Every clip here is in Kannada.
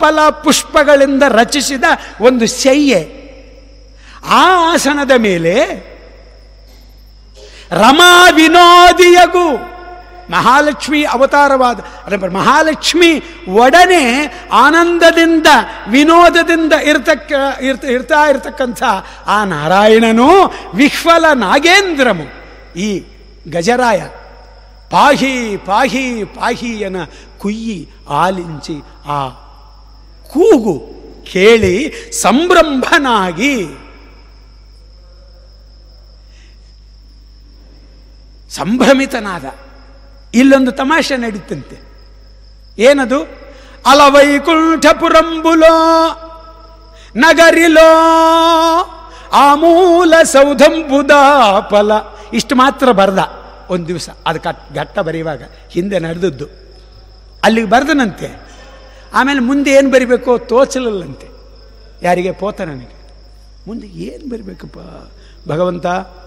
ಫಲ ಪುಷ್ಪಗಳಿಂದ ರಚಿಸಿದ ಒಂದು ಶಯ್ಯೆ ಆ ಆಸನದ ಮೇಲೆ ರಮಾ ವಿನೋದಿಯಗೂ ಮಹಾಲಕ್ಷ್ಮಿ ಅವತಾರವಾದ ಅಂದ್ರೆ ಮಹಾಲಕ್ಷ್ಮಿ ಒಡನೆ ಆನಂದದಿಂದ ವಿನೋದದಿಂದ ಇರ್ತಕ್ಕ ಇರ್ತ ಇರ್ತಾ ಇರ್ತಕ್ಕಂಥ ಆ ನಾರಾಯಣನು ವಿಹ್ವಲ ನಾಗೇಂದ್ರಮು ಈ ಗಜರಾಯ ಪಾಹಿ ಪಾಹಿ ಪಾಹಿಯನ ಕುಯ್ಯಿ ಆಲಿಂಚಿ ಆ ಕೂಗು ಕೇಳಿ ಸಂಭ್ರಂಭನಾಗಿ ಸಂಭ್ರಮಿತನಾದ ಇಲ್ಲೊಂದು ತಮಾಷೆ ನಡೀತಂತೆ ಏನದು ಅಲವೈಕುಂಠಪುರಂಬುಲೋ ನಗರಿಲೋ ಆಮೂಲ ಸೌಧಂಬುದಾಪಲ ಇಷ್ಟು ಮಾತ್ರ ಬರ್ದ ಒಂದು ದಿವಸ ಅದು ಕಟ್ ಘಟ್ಟ ಬರೆಯುವಾಗ ಹಿಂದೆ ನಡೆದದ್ದು ಅಲ್ಲಿಗೆ ಬರ್ದನಂತೆ ಆಮೇಲೆ ಮುಂದೆ ಏನು ಬರಿಬೇಕು ತೋಚಲಲ್ಲಂತೆ ಯಾರಿಗೆ ಪೋತ ನನಗೆ ಮುಂದೆ ಏನು ಬರಿಬೇಕಪ್ಪ ಭಗವಂತ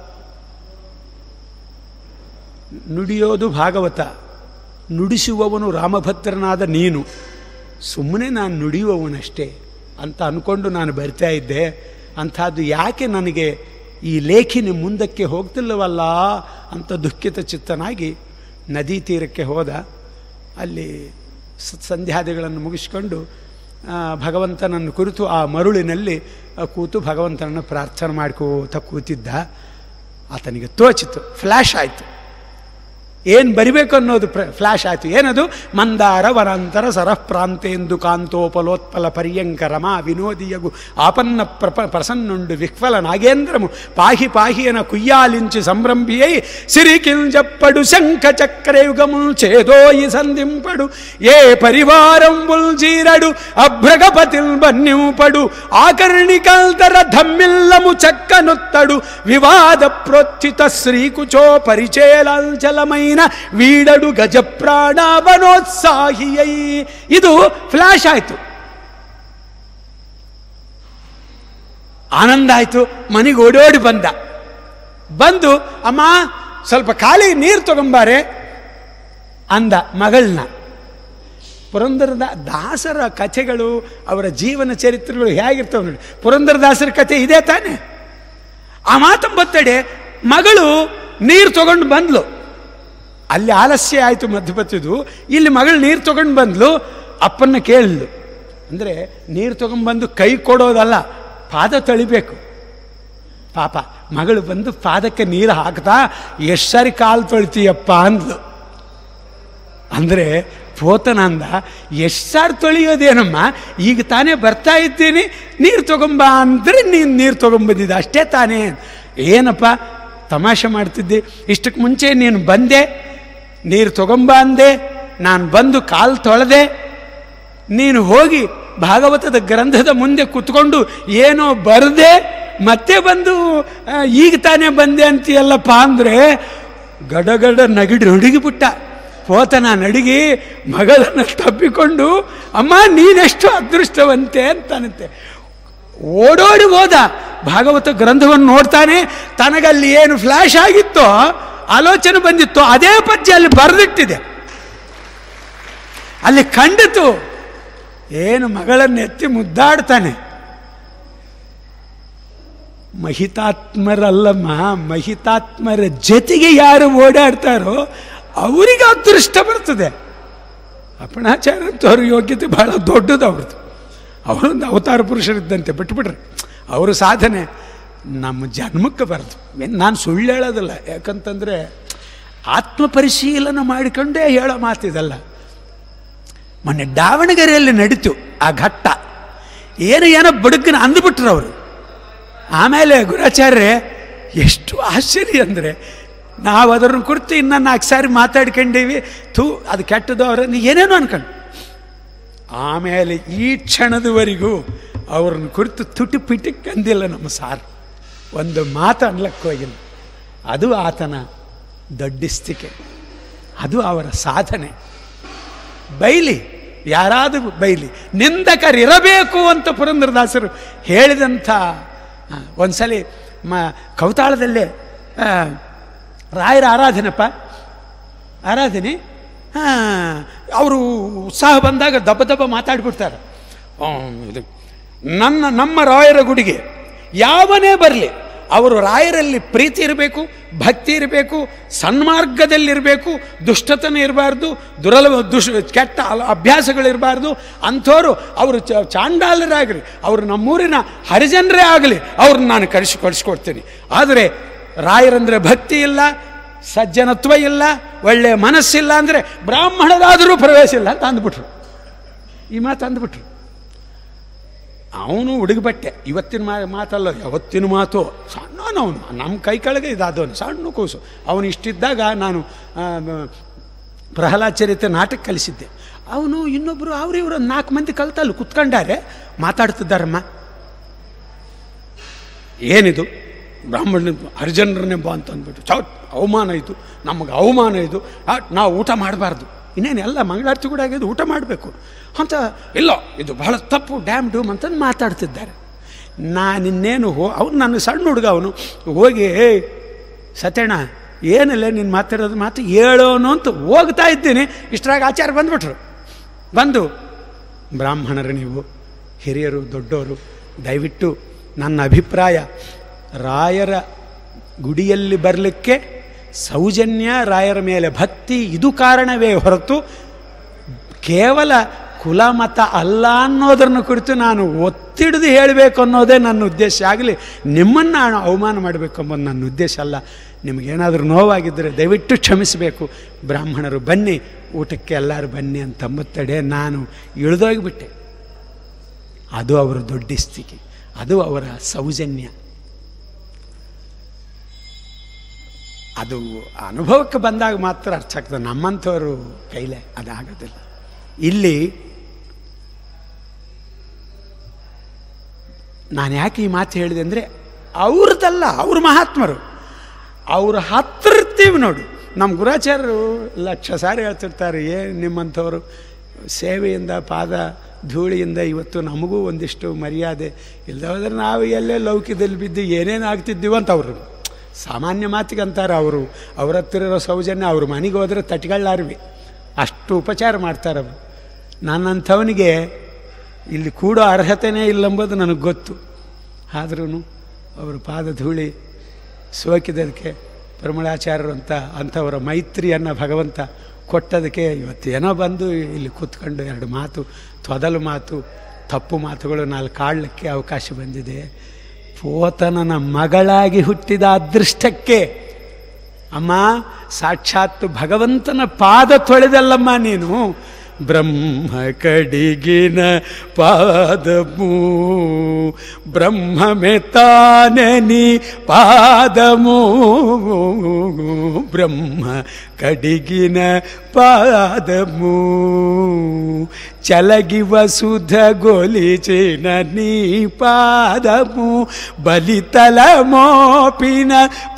ನುಡಿಯೋದು ಭಾಗವತ ನುಡಿಸುವವನು ರಾಮಭದ್ರನಾದ ನೀನು ಸುಮ್ಮನೆ ನಾನು ನುಡಿಯುವವನಷ್ಟೇ ಅಂತ ಅಂದ್ಕೊಂಡು ನಾನು ಬರ್ತಾ ಇದ್ದೆ ಅಂಥದ್ದು ಯಾಕೆ ನನಗೆ ಈ ಲೇಖಿನಿ ಮುಂದಕ್ಕೆ ಹೋಗ್ತಿಲ್ಲವಲ್ಲ ಅಂತ ದುಃಖಿತ ಚಿತ್ತನಾಗಿ ನದಿ ತೀರಕ್ಕೆ ಹೋದ ಅಲ್ಲಿ ಸ- ಸಂಧ್ಯಾದಿಗಳನ್ನು ಮುಗಿಸ್ಕೊಂಡು ಆ, ಭಗವಂತನನ್ನು ಕುರಿತು ಆ ಮರುಳಿನಲ್ಲಿ ಆ, ಕೂತು ಭಗವಂತನನ್ನು ಪ್ರಾರ್ಥನೆ ಮಾಡ್ಕೋತ ಕೂತಿದ್ದ ಆತನಿಗೆ ತೋಚಿತು ಫ್ಲ್ಯಾಶ್ ಆಯಿತು ಏನು ಬರಿಬೇಕು ಅನ್ನೋದು ಪ್ರ ಫ್ಲ್ಯಾಶ್ ಆಯಿತು ಏನದು ಮಂದಾರ ವನಾಂತರ ಸರಃ ಪ್ರಾಂತೇಂದು ಕಾಂತೋಪಲೋತ್ಪಲ ಪರ್ಯಂಕರಮ ವಿನೋದಿಯಗು ಆಪನ್ನ ಪ್ರಪ ಪ್ರಸನ್ನುಂಡು ವಿಹ್ವಲ ನಾಗೇಂದ್ರಮು ಪಾಹಿ ಪಾಹಿಯನ ಕುಯ್ಯಾಲಿಂಚಿ ಸಂಭ್ರಂಭಿಯೈ సిరికింజప్పడు శంఖ చక్రయుగముల్ చేదోయి సంధింపడు ఏ పరివారంబుల్ జీరడు అభ్రగపతిల్ బన్నింపడు ఆకర్ణికల్తర ధమ్మిల్లము చక్కనుత్తడు వివాద ప్రోత్థిత శ్రీకుచో పరిచేలాంచలమైన వీడడు గజ ప్రాణావనోత్సాహియై ಇದು ಫ್ಲಾಶ್ ಆಯಿತು ಆನಂದ ಆಯಿತು ಮನೆಗೆ ಓಡೋಡಿ ಬಂದ ಬಂದು ಅಮ್ಮ ಸ್ವಲ್ಪ ಖಾಲಿ ನೀರು ತಗೊಂಬಾರೆ ಅಂದ ಮಗಳನ್ನ ಪುರಂದರದ ದಾಸರ ಕಥೆಗಳು ಅವರ ಜೀವನ ಚರಿತ್ರೆಗಳು ಹೇಗಿರ್ತವೆ ನೋಡಿ ಪುರಂದರದಾಸರ ಕಥೆ ಇದೆ ತಾನೆ ಆ ಮಾತಂಬತ್ತಡೆ ಮಗಳು ನೀರು ತಗೊಂಡು ಬಂದ್ಲು ಅಲ್ಲಿ ಆಲಸ್ಯ ಆಯಿತು ಮಧ್ಯಪತಿದು ಇಲ್ಲಿ ಮಗಳು ನೀರು ತಗೊಂಡು ಬಂದ್ಲು ಅಪ್ಪನ್ನ ಕೇಳಿದ್ಲು ಅಂದರೆ ನೀರು ತಗೊಂಡ್ಬಂದು ಕೈ ಕೊಡೋದಲ್ಲ ಪಾದ ತೊಳಿಬೇಕು ಪಾಪ ಮಗಳು ಬಂದು ಪಾದಕ್ಕೆ ನೀರು ಹಾಕ್ತಾ ಎಷ್ಟು ಸಾರಿ ಕಾಲು ತೊಳಿತೀಯಪ್ಪ ಅಂದ್ಲು ಅಂದರೆ ಪೋತನಂದ ಎಷ್ಟು ಸಾರಿ ತೊಳೆಯೋದೇನಮ್ಮ ಈಗ ತಾನೇ ಬರ್ತಾ ಇದ್ದೀನಿ ನೀರು ತಗೊಂಬ ಅಂದರೆ ನೀನು ನೀರು ತಗೊಂಬಂದಿದ್ದ ಅಷ್ಟೇ ತಾನೇ ಏನಪ್ಪ ತಮಾಷೆ ಮಾಡ್ತಿದ್ದೆ ಇಷ್ಟಕ್ಕೆ ಮುಂಚೆ ನೀನು ಬಂದೆ ನೀರು ತಗೊಂಬ ಅಂದೆ ನಾನು ಬಂದು ಕಾಲು ತೊಳೆದೆ ನೀನು ಹೋಗಿ ಭಾಗವತದ ಗ್ರಂಥದ ಮುಂದೆ ಕುತ್ಕೊಂಡು ಏನೋ ಬರದೆ ಮತ್ತೆ ಬಂದು ಆ, ಈಗ ತಾನೇ ಬಂದೆ ಅಂತೀಯಲ್ಲಪ್ಪ ಅಂದರೆ ಗಡಗಡ ನಗಿಡಿ ನಡುಗಿಬಿಟ್ಟ ಪೋತನ ನಡುಗಿ ಮಗಳನ್ನು ತಪ್ಪಿಕೊಂಡು ಅಮ್ಮ ನೀನೆಷ್ಟು ಅದೃಷ್ಟವಂತೆ ಅಂತಾನಂತೆ ಓಡೋಡಿ ಹೋದ ಭಾಗವತ ಗ್ರಂಥವನ್ನು ನೋಡ್ತಾನೆ ತನಗಲ್ಲಿ ಏನು ಫ್ಲ್ಯಾಶ್ ಆಗಿತ್ತೋ ಆಲೋಚನೆ ಬಂದಿತ್ತೋ ಅದೇ ಪದ್ಯ ಅಲ್ಲಿ ಬರೆದಿಟ್ಟಿದೆ ಅಲ್ಲಿ ಕಂಡಿತು ಏನು ಮಗಳನ್ನು ಎತ್ತಿ ಮುದ್ದಾಡ್ತಾನೆ ಮಹಿತಾತ್ಮರಲ್ಲಮ್ಮ ಮಹಿತಾತ್ಮರ ಜೊತೆಗೆ ಯಾರು ಓಡಾಡ್ತಾರೋ ಅವರಿಗೆ ಅದೃಷ್ಟ ಬರ್ತದೆ ಅಪ್ಪಣಾಚಾರ್ಯ ಅವ್ರ ಯೋಗ್ಯತೆ ಬಹಳ ದೊಡ್ಡದು ಅವ್ರದ್ದು ಅವರೊಂದು ಅವತಾರ ಪುರುಷರಿದ್ದಂತೆ ಬಿಟ್ಬಿಟ್ರೆ ಅವರು ಸಾಧನೆ ನಮ್ಮ ಜನ್ಮಕ್ಕೆ ಬರ್ತದೆ ನಾನು ಸುಳ್ಳು ಹೇಳೋದಿಲ್ಲ ಯಾಕಂತಂದರೆ ಆತ್ಮ ಪರಿಶೀಲನೆ ಮಾಡಿಕೊಂಡೇ ಹೇಳೋ ಮಾತಿದಲ್ಲ ಮೊನ್ನೆ ದಾವಣಗೆರೆಯಲ್ಲಿ ನಡೀತು ಆ ಘಟ್ಟ ಏನು ಏನೋ ಬಡುಕನ ಅಂದುಬಿಟ್ರು ಅವರು ಆಮೇಲೆ ಗುರಾಚಾರ್ಯ ಎಷ್ಟು ಆಶ್ಚರ್ಯ ಅಂದರೆ ನಾವು ಅದನ್ನು ಕುರಿತು ಇನ್ನು ನಾಲ್ಕು ಸಾರಿ ಮಾತಾಡ್ಕೊಂಡೀವಿ ಥೂ ಅದು ಕೆಟ್ಟದು ಅವರನ್ನು ಏನೇನೋ ಅನ್ಕೊಂಡು ಆಮೇಲೆ ಈ ಕ್ಷಣದವರೆಗೂ ಅವ್ರನ್ನ ಕುರಿತು ತುಟಿ ಪಿಟಿಕ್ ಅಂದಿಲ್ಲ ನಮ್ಮ ಸಾರ್ ಒಂದು ಮಾತು ಅನ್ಲಕ್ಕೆ ಹೋಗಿಲ್ಲ ಅದು ಆತನ ದೊಡ್ಡಿಸ್ತಿಕೆ ಅದು ಅವರ ಸಾಧನೆ ಬೈಲಿ ಯಾರಾದರೂ ಬೈಲಿ ನಿಂದಕರಿರಬೇಕು ಅಂತ ಪುರಂದರದಾಸರು ಹೇಳಿದಂಥ ಆ, ಒಂದ್ಸಲಿ ಮ ಕೌತಾಳದಲ್ಲೇ ಆ, ರಾಯರ ಆರಾಧನೆಪ್ಪ ಆರಾಧನೆ ಅವರು ಉತ್ಸಾಹ ಬಂದಾಗ ದಬ್ಬ ದಬ್ಬ ಮಾತಾಡ್ಬಿಡ್ತಾರೆ ಆ, ಇದು ನನ್ನ ನಮ್ಮ ರಾಯರ ಗುಡಿಗೆ ಯಾವನೇ ಬರಲಿ ಅವರು ರಾಯರಲ್ಲಿ ಪ್ರೀತಿ ಇರಬೇಕು ಭಕ್ತಿ ಇರಬೇಕು ಸನ್ಮಾರ್ಗದಲ್ಲಿರಬೇಕು ದುಷ್ಟತನ ಇರಬಾರ್ದು ದುರಲ ದುಷ್ ಕೆಟ್ಟ ಅಲ- ಅಭ್ಯಾಸಗಳಿರಬಾರ್ದು ಅಂಥವ್ರು ಅವರು ಚ ಚಾಂಡಾಲರಾಗಲಿ ಅವರು ನಮ್ಮೂರಿನ ಹರಿಜನರೇ ಆಗಲಿ ಅವ್ರನ್ನ ನಾನು ಕಳಿಸಿ ಕಳಿಸ್ಕೊಡ್ತೀನಿ ಆದರೆ ರಾಯರಂದ್ರೆ ಭಕ್ತಿ ಇಲ್ಲ ಸಜ್ಜನತ್ವ ಇಲ್ಲ ಒಳ್ಳೆಯ ಮನಸ್ಸಿಲ್ಲ ಅಂದರೆ ಬ್ರಾಹ್ಮಣರಾದರೂ ಪ್ರವೇಶ ಇಲ್ಲ ಅಂತ ಅಂದ್ಬಿಟ್ರು ಈ ಮಾತು ಅಂದ್ಬಿಟ್ರು ಅವನು ಹುಡುಗ ಬಟ್ಟೆ ಇವತ್ತಿನ ಮಾ ಮಾತಲ್ಲ ಯಾವತ್ತಿನ ಮಾತು ಸಣ್ಣವನು ನಮ್ಮ ಕೈ ಕೆಳಗೆ ಇದಾದವನು ಸಣ್ಣ ಕೂಸು ಅವನು ಇಷ್ಟಿದ್ದಾಗ ನಾನು ಆ, ಮ- ಪ್ರಹ್ಲಾದ್ ಚರಿತ್ರೆ ನಾಟಕ ಕಲಿಸಿದ್ದೆ ಅವನು ಇನ್ನೊಬ್ಬರು ಅವ್ರು ಇವರು ನಾಲ್ಕು ಮಂದಿ ಕಲ್ತಲ್ಲಿ ಕುತ್ಕೊಂಡಾರೆ ಮಾತಾಡ್ತಿದ್ದಾರಮ್ಮ ಏನಿದು ಬ್ರಾಹ್ಮಣ ಹರಿಜನರನ್ನೇ ಬಾ ಅಂತ ಅಂದ್ಬಿಟ್ಟು ಚೌಟ್ ಅವಮಾನ ಇದು ನಮಗೆ ಅವಮಾನ ಇದು ಆ, ನಾವು ಊಟ ಮಾಡಬಾರ್ದು ಇನ್ನೇನು ಎಲ್ಲ ಮಂಗಳಾರತಿ ಕೂಡ ಆಗಿದ್ದು ಊಟ ಮಾಡಬೇಕು ಅಂತ ಇಲ್ಲ ಇದು ಬಹಳ ತಪ್ಪು ಡ್ಯಾಮ್ ಡೂಮ್ ಅಂತ ಮಾತಾಡ್ತಿದ್ದಾರೆ ನಾನಿನ್ನೇನು ಹೋ ಅವ್ನು ನನ್ನ ಸಣ್ಣ ಹುಡುಗ ಅವನು ಹೋಗಿ ಏ ಸತ್ಯಣ್ಣ ಏನಿಲ್ಲ ನೀನು ಮಾತಾಡೋದು ಮಾತು ಹೇಳೋನು ಅಂತ ಹೋಗ್ತಾ ಇದ್ದೀನಿ ಇಷ್ಟರಾಗ ಆಚಾರ ಬಂದ್ಬಿಟ್ರು ಬಂದು ಬ್ರಾಹ್ಮಣರು ನೀವು ಹಿರಿಯರು ದೊಡ್ಡವರು ದಯವಿಟ್ಟು ನನ್ನ ಅಭಿಪ್ರಾಯ ರಾಯರ ಗುಡಿಯಲ್ಲಿ ಬರಲಿಕ್ಕೆ ಸೌಜನ್ಯ ರಾಯರ ಮೇಲೆ ಭಕ್ತಿ ಇದು ಕಾರಣವೇ ಹೊರತು ಕೇವಲ ಕುಲ ಮತ ಅಲ್ಲ ಅನ್ನೋದನ್ನು ಕುರಿತು ನಾನು ಒತ್ತಿಡಿದು ಹೇಳಬೇಕು ಅನ್ನೋದೇ ನನ್ನ ಉದ್ದೇಶ ಆಗಲಿ ನಿಮ್ಮನ್ನು ನಾನು ಅವಮಾನ ಮಾಡಬೇಕು ಎಂಬುದು ನನ್ನ ಉದ್ದೇಶ ಅಲ್ಲ ನಿಮಗೇನಾದರೂ ನೋವಾಗಿದ್ದರೆ ದಯವಿಟ್ಟು ಕ್ಷಮಿಸಬೇಕು ಬ್ರಾಹ್ಮಣರು ಬನ್ನಿ ಊಟಕ್ಕೆ ಎಲ್ಲರೂ ಬನ್ನಿ ಅಂತಂಬತ್ತಡೆ ನಾನು ಇಳಿದೋಗಿಬಿಟ್ಟೆ ಅದು ಅವರ ದೊಡ್ಡಿಸ್ತಿಕೆ ಅದು ಅವರ ಸೌಜನ್ಯ ಅದು ಅನುಭವಕ್ಕೆ ಬಂದಾಗ ಮಾತ್ರ ಅರ್ಥ ಆಗ್ತದೆ ನಮ್ಮಂಥವರು ಕೈಲೇ ಅದಾಗೋದಿಲ್ಲ ಇಲ್ಲಿ ನಾನು ಯಾಕೆ ಈ ಮಾತು ಹೇಳಿದೆ ಅಂದರೆ ಅವ್ರದ್ದಲ್ಲ ಅವ್ರ ಮಹಾತ್ಮರು ಅವ್ರ ಹತ್ರ ಇರ್ತೀವಿ ನೋಡಿ ನಮ್ಮ ಗುರಾಚಾರ್ಯರು ಲಕ್ಷ ಸಾರಿ ಹೇಳ್ತಿರ್ತಾರೆ ಏನು ನಿಮ್ಮಂಥವರು ಸೇವೆಯಿಂದ ಪಾದ ಧೂಳಿಯಿಂದ ಇವತ್ತು ನಮಗೂ ಒಂದಿಷ್ಟು ಮರ್ಯಾದೆ ಇಲ್ಲದ್ರೆ ನಾವು ಎಲ್ಲೇ ಲೌಕ್ಯದಲ್ಲಿ ಬಿದ್ದು ಏನೇನು ಆಗ್ತಿದ್ದೀವಿ ಅಂತ ಅವರು ಸಾಮಾನ್ಯ ಮಾತಿಗೆ ಅಂತಾರೆ ಅವರು ಅವ್ರ ಹತ್ರ ಇರೋ ಸೌಜನ್ಯ ಅವ್ರ ಮನೆಗೆ ಹೋದ್ರೆ ತಟ್ಗಳಾರ್ವಿ ಅಷ್ಟು ಉಪಚಾರ ಮಾಡ್ತಾರೆ ಅವರು ನನ್ನಂಥವನಿಗೆ ಇಲ್ಲಿ ಕೂಡೋ ಅರ್ಹತೆಯೇ ಇಲ್ಲಂಬುದು ನನಗೆ ಗೊತ್ತು ಆದ್ರೂ ಅವರ ಪಾದ ಧೂಳಿ ಸೋಕಿದ್ದದಕ್ಕೆ ಪರಿಮಳಾಚಾರ್ಯರು ಅಂತ ಅಂಥವರ ಮೈತ್ರಿಯನ್ನು ಭಗವಂತ ಕೊಟ್ಟದಕ್ಕೆ ಇವತ್ತು ಏನೋ ಬಂದು ಇಲ್ಲಿ ಕೂತ್ಕೊಂಡು ಎರಡು ಮಾತು ತೊದಲು ಮಾತು ತಪ್ಪು ಮಾತುಗಳು ನಾಲ್ಕು ಆಡಲಿಕ್ಕೆ ಅವಕಾಶ ಬಂದಿದೆ ಪೋತನನ ಮಗಳಾಗಿ ಹುಟ್ಟಿದ ಅದೃಷ್ಟಕ್ಕೆ ಅಮ್ಮ ಸಾಕ್ಷಾತ್ ಭಗವಂತನ ಪಾದ ತೊಳೆದಲ್ಲಮ್ಮ ನೀನು ಬ್ರಹ್ಮ ಕಡಿಗಿನ ಪಾದಮು ಬ್ರಹ್ಮಮೆ ತಾನೆ ನೀ ಪಾದಮು ಬ್ರಹ್ಮ ಕಡಿಗಿನ ಪಾದಮು చలగివ సుధ గొలిచిన నీ పాదము బలితల మోపిన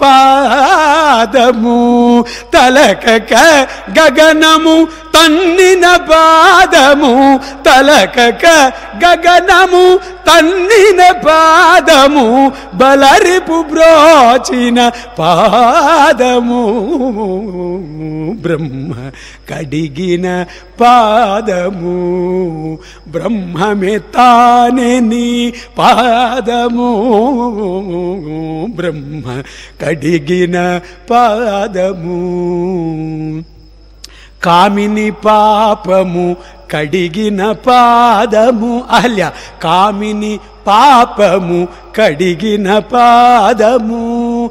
పాదము తలకక గగనము తన్నిన పాదము తలకక గగనము తన్నిన పాదము బలరిపు బ్రోచిన పాదము బ్రహ్మ కడిగిన పాదము బ్రహ్మమే తానే నీ పాదము బ్రహ్మ కడిగిన పాదము కామిని పాపము కడిగిన పాదము అహల్య కామిని పాపము కడిగిన పాదము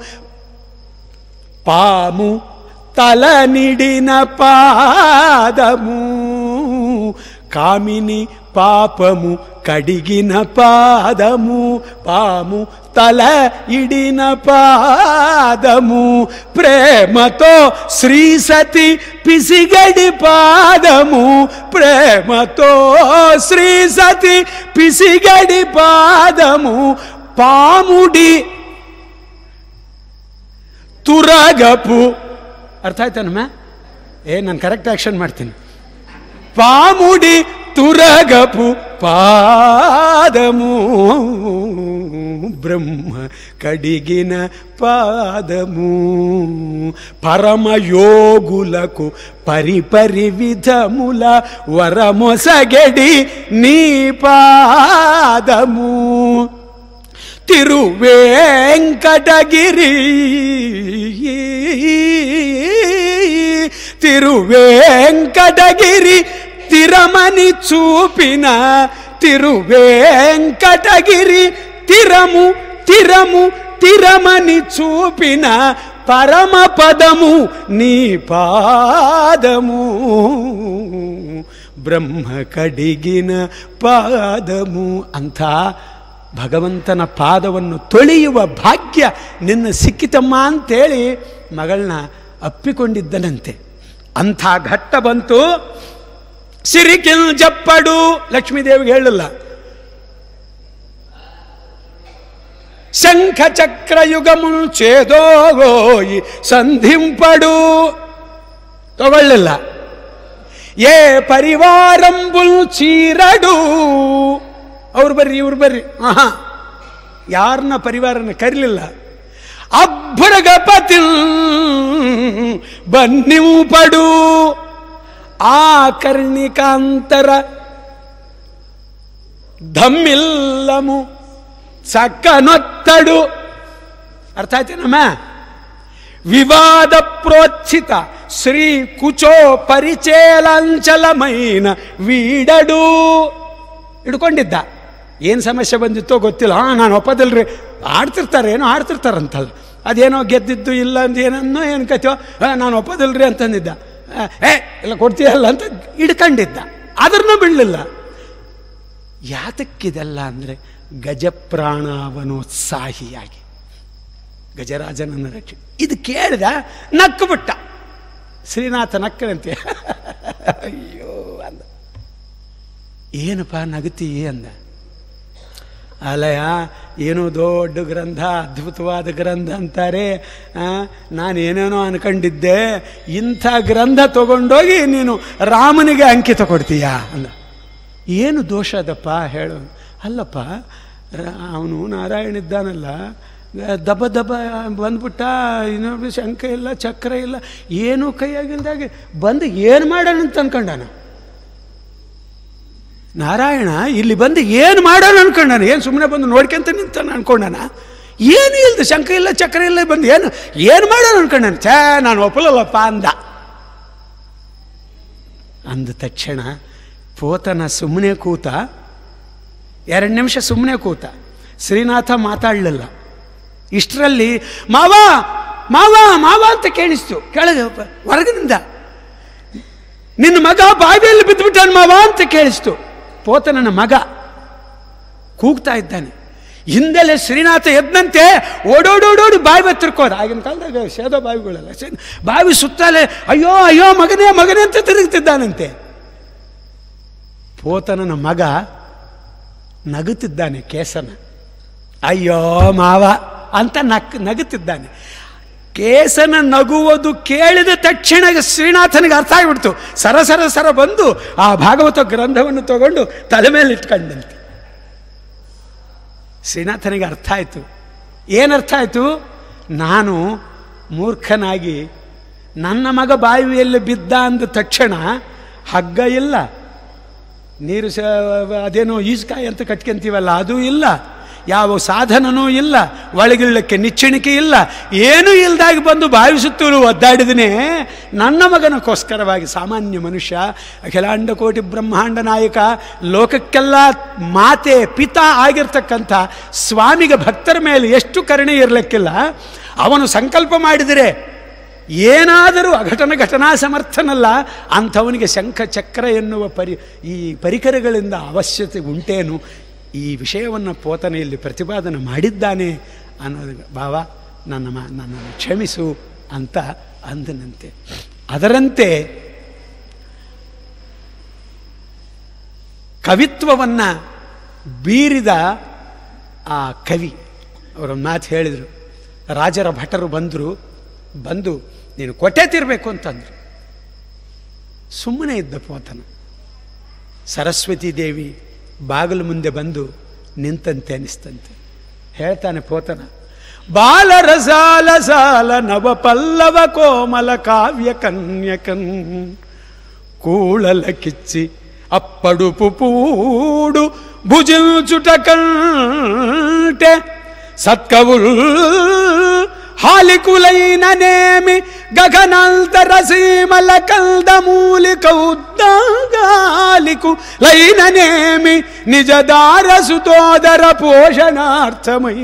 పాము తల నిడిన పాదము కామిని పాపము కడిగిన పాదము పాము తల ఇడిన పాదము ప్రేమతో శ్రీ సతి పిసిగడి పాదము ప్రేమతో శ్రీ సతి పిసిగడి పాదము పాముడి ತುರಗಪು ಅರ್ಥ ಆಯ್ತಾನಮ್ಮ ಏ ನಾನು ಕರೆಕ್ಟ್ ಆಕ್ಷನ್ ಮಾಡ್ತೀನಿ ಪಾಮುಡಿ తురగపు పాదము బ్రహ్మ కడిగిన పాదము పరమయోగులకు పరిపరి విధముల వరమొసగడి నీ పాదము తిరువేంకటగిరి తిరువేంకటగిరి తిరమని చూపిన తిరువేంకటగిరి తిరము తిరము తిరమని చూపిన పరమ పదము నీ పాదము ಬ್ರಹ್ಮ ಕಡಿಗಿನ ಪಾದಮು ಅಂಥ ಭಗವಂತನ ಪಾದವನ್ನು ತೊಳೆಯುವ ಭಾಗ್ಯ ನಿನ್ನ ಸಿಕ್ಕಿತಮ್ಮ ಅಂತೇಳಿ ಮಗಳನ್ನ ಅಪ್ಪಿಕೊಂಡಿದ್ದನಂತೆ ಅಂಥ ಘಟ್ಟ ಬಂತು ಸಿರಿಕಿಲ್ ಜಪ್ಪಡು ಲಕ್ಷ್ಮೀದೇವಿಗೆ ಹೇಳಲ್ಲ ಶಂಖ ಚಕ್ರ ಯುಗಮುಲ್ ಛೇದೋಗೋಯಿ ಸಂಧಿಂಪಡು ತಗೊಳ್ಳಿಲ್ಲ ಏ ಪರಿವಾರಂಬುಲ್ ಚೀರಡು ಅವ್ರು ಬರ್ರಿ ಇವ್ರು ಬರ್ರಿ ಆಹಾ ಯಾರನ್ನ ಪರಿವಾರನ ಕರಿಲಿಲ್ಲ ಅಬ್ಬರಗಪತಿ ಬನ್ನಿವು ಪಡು ಆ ಕರ್ಣಿಕಾಂತರ ಧಮ್ಮಿಲ್ಲಮು చక్కనొత్తడు అర్థ అయితేనమ్మా వివాద ప్రోత్సిత శ్రీ కుచో ಪರಿಚೇಲಾಂಚಲమైన ವೀಡಡು ಹಿಡ್ಕೊಂಡಿದ್ದ ಏನು ಸಮಸ್ಯೆ ಬಂದಿತ್ತೋ ಗೊತ್ತಿಲ್ಲ ಹಾಂ ನಾನು ಒಪ್ಪದಿಲ್ರಿ ಆಡ್ತಿರ್ತಾರೆ ಏನೋ ಆಡ್ತಿರ್ತಾರಂತಲ್ಲ ಅದೇನೋ ಗೆದ್ದಿದ್ದು ಇಲ್ಲ ಅಂತ ಏನನ್ನೋ ಏನು ಕಥೆಯೋ ನಾನು ಒಪ್ಪದಿಲ್ರಿ ಅಂತಂದಿದ್ದ ಆ, ಏ ಇಲ್ಲ ಕೊಡ್ತೀಯಲ್ಲ ಅಂತ ಹಿಡ್ಕೊಂಡಿದ್ದ ಅದ್ರನ್ನೂ ಬಿಡಲಿಲ್ಲ ಯಾತಕ್ಕಿದೆಲ್ಲ ಅಂದರೆ ಗಜಪ್ರಾಣವನೋತ್ಸಾಹಿಯಾಗಿ ಗಜರಾಜನನ್ನು ರಕ್ಷಣೆ ಇದು ಕೇಳಿದ ನಕ್ಕು ಬಿಟ್ಟ ಶ್ರೀನಾಥ ನಕ್ಕನಂತೆ ಅಯ್ಯೋ ಅಂದ ಏನಪ್ಪ ನಗತಿ ಅಂದ ಅಲ್ಲಯ್ಯ ಏನೋ ದೊಡ್ಡ ಗ್ರಂಥ ಅದ್ಭುತವಾದ ಗ್ರಂಥ ಅಂತಾರೆ ಆ, ನಾನೇನೇನೋ ಅನ್ಕೊಂಡಿದ್ದೆ ಇಂಥ ಗ್ರಂಥ ತಗೊಂಡೋಗಿ ನೀನು ರಾಮನಿಗೆ ಅಂಕಿತ ಕೊಡ್ತೀಯಾ ಅಂದ ಏನು ದೋಷ ಅದಪ್ಪ ಹೇಳು ಅಲ್ಲಪ್ಪ ಅವನು ನಾರಾಯಣ ಇದ್ದಾನಲ್ಲ ದಬ ದಬ ಬಂದ್ಬಿಟ್ಟ ಇನ್ನೊಬ್ಬ ಶಂಕ ಇಲ್ಲ ಚಕ್ರ ಇಲ್ಲ ಏನೂ ಕೈಯಾಗಿಲ್ದಾಗೆ ಬಂದು ಏನು ಮಾಡೋಣ ಅಂತ ಅನ್ಕೊಂಡಾನ ನಾರಾಯಣ ಇಲ್ಲಿ ಬಂದು ಏನು ಮಾಡೋಣ ಅನ್ಕೊಂಡಾನ ಏನು ಸುಮ್ಮನೆ ಬಂದು ನೋಡ್ಕೊಂತ ನಿಂತಾನ ಅನ್ಕೊಂಡಾನ ಏನು ಇಲ್ದು ಶಂಕ ಇಲ್ಲ ಚಕ್ರ ಇಲ್ಲ ಬಂದು ಏನು ಏನು ಮಾಡೋಣ ಅನ್ಕೊಂಡಾನ ಛೇ ನಾನು ಒಪ್ಪಲಲ್ಲಪ್ಪ ಅಂದ ಅಂದ ತಕ್ಷಣ ಪೋತನ ಸುಮ್ಮನೆ ಕೂತ ಎರಡು ನಿಮಿಷ ಸುಮ್ಮನೆ ಕೂತ ಶ್ರೀನಾಥ ಮಾತಾಡಲಿಲ್ಲ ಇಷ್ಟರಲ್ಲಿ ಮಾವ ಮಾವ ಮಾವ ಅಂತ ಕೇಳಿಸ್ತು ಕೆಳಗೆ ಪ- ಹೊರಗಿನಿಂದ ನಿನ್ನ ಮಗ ಬಾವಿಯಲ್ಲಿ ಬಿದ್ದುಬಿಟ್ಟಾನ ಮಾವ ಅಂತ ಕೇಳಿಸ್ತು ಪೋತನನ ಮಗ ಕೂಗ್ತಾ ಇದ್ದಾನೆ ಹಿಂದೆಲೆ ಶ್ರೀನಾಥ ಎದ್ದಂತೆ ಓಡೋಡೋಡೋಡಿ ಬಾವಿ ಹತ್ತಿರಕೋದ ಆಗಿನ ಕಾಲದಾಗ ಸೇದೋ ಬಾವಿಗಳೆಲ್ಲ ಸೇ- ಬಾವಿ ಸುತ್ತಲೇ ಅಯ್ಯೋ ಅಯ್ಯೋ ಮಗನೇ ಮಗನೇ ಅಂತ ತಿರುಗುತ್ತಿದ್ದಾನಂತೆ ಪೋತನನ ಮಗ ನಗುತ್ತಿದ್ದಾನೆ ಕೇಸನ ಅಯ್ಯೋ ಮಾವ ಅಂತ ನಕ್ ನಗುತ್ತಿದ್ದಾನೆ ಕೇಸನ ನಗುವುದು ಕೇಳಿದ ತಕ್ಷಣ ಶ್ರೀನಾಥನಿಗೆ ಅರ್ಥ ಆಗಿಬಿಡ್ತು ಸರ ಸರ ಸರ ಬಂದು ಆ ಭಾಗವತ ಗ್ರಂಥವನ್ನು ತಗೊಂಡು ತಲೆ ಮೇಲೆ ಇಟ್ಕೊಂಡಂತೆ ಶ್ರೀನಾಥನಿಗೆ ಅರ್ಥ ಆಯಿತು ಏನರ್ಥ ಆಯಿತು ನಾನು ಮೂರ್ಖನಾಗಿ ನನ್ನ ಮಗ ಬಾವಿಯಲ್ಲಿ ಬಿದ್ದ ಅಂದ ತಕ್ಷಣ ಹಗ್ಗ ಇಲ್ಲ ನೀರು ಸ ಅದೇನೋ ಈಸ್ಕಾಯಿ ಅಂತ ಕಟ್ಕೊಂತೀವಲ್ಲ ಅದು ಇಲ್ಲ ಯಾವ ಸಾಧನನೂ ಇಲ್ಲ ಒಳಗಿಳ್ಳಕ್ಕೆ ನಿಚ್ಚಣಿಕೆ ಇಲ್ಲ ಏನೂ ಇಲ್ದಾಗಿ ಬಂದು ಬಾವಿ ಸುತ್ತಲೂ ಒದ್ದಾಡಿದನೇ ನನ್ನ ಮಗನಕ್ಕೋಸ್ಕರವಾಗಿ ಸಾಮಾನ್ಯ ಮನುಷ್ಯ ಅಖಿಲಾಂಡ ಕೋಟಿ ಬ್ರಹ್ಮಾಂಡ ನಾಯಕ ಲೋಕಕ್ಕೆಲ್ಲ ಮಾತೆ ಪಿತಾ ಆಗಿರ್ತಕ್ಕಂಥ ಸ್ವಾಮಿಗೆ ಭಕ್ತರ ಮೇಲೆ ಎಷ್ಟು ಕರುಣೆ ಇರಲಿಕ್ಕಿಲ್ಲ ಅವನು ಸಂಕಲ್ಪ ಮಾಡಿದರೆ ಏನಾದರೂ ಅಘಟನ ಘಟನಾ ಸಮರ್ಥನಲ್ಲ ಅಂಥವನಿಗೆ ಶಂಖ ಚಕ್ರ ಎನ್ನುವ ಪರಿ ಈ ಪರಿಕರಗಳಿಂದ ಅವಶ್ಯತೆ ಉಂಟೇನು ಈ ವಿಷಯವನ್ನು ಪೋತನೆಯಲ್ಲಿ ಪ್ರತಿಪಾದನೆ ಮಾಡಿದ್ದಾನೆ ಅನ್ನೋದು ಭಾವ ನನ್ನ ಮ ನನ್ನನ್ನು ಕ್ಷಮಿಸು ಅಂತ ಅಂದನಂತೆ ಅದರಂತೆ ಕವಿತ್ವವನ್ನು ಬೀರಿದ ಆ ಕವಿ ಅವರೊಂದು ಮಾತು ಹೇಳಿದರು ರಾಜರ ಭಟರು ಬಂದರು ಬಂದು ನೀನು ಕೊಟ್ಟೆ ತಿರಬೇಕು ಅಂತಂದ್ರು ಸುಮ್ಮನೆ ಇದ್ದ ಪೋತನ ಸರಸ್ವತಿ ದೇವಿ ಬಾಗಿಲು ಮುಂದೆ ಬಂದು ನಿಂತಂತೆ ಅನಿಸ್ತಂತೆ ಹೇಳ್ತಾನೆ ಪೋತನ ಬಾಲರ ಸಾಲ ಸಾಲ ನವ ಪಲ್ಲವ ಕೋಮಲ ಕಾವ್ಯ ಕನ್ಯಕನ್ ಕೂಳಲ ಕಿಚ್ಚಿ ಅಪ್ಪಡುಪು ಪೂಡು ಭುಜಿಂಚುಟ కంటే సత్కవుల్ హాలికులైన నేమి గగనంతర సీమల కందమూలిక ఉద్దాగాలికు లైననేమి నిజదార సుతోదర పోషణార్థమై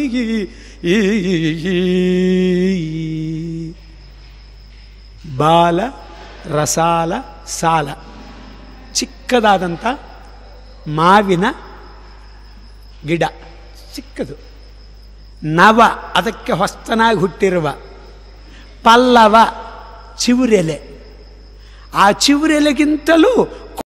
ಬಾಲ ರಸಾಲ ಸಾಲ ಚಿಕ್ಕದಾದಂಥ ಮಾವಿನ ಗಿಡ ಚಿಕ್ಕದು ನವ ಅದಕ್ಕೆ ಹೊಸ್ತನಾಗಿ ಹುಟ್ಟಿರುವ ಪಲ್ಲವ ಚಿಗುರೆಲೆ ಆ ಚಿಗುರೆಲೆಗಿಂತಲೂ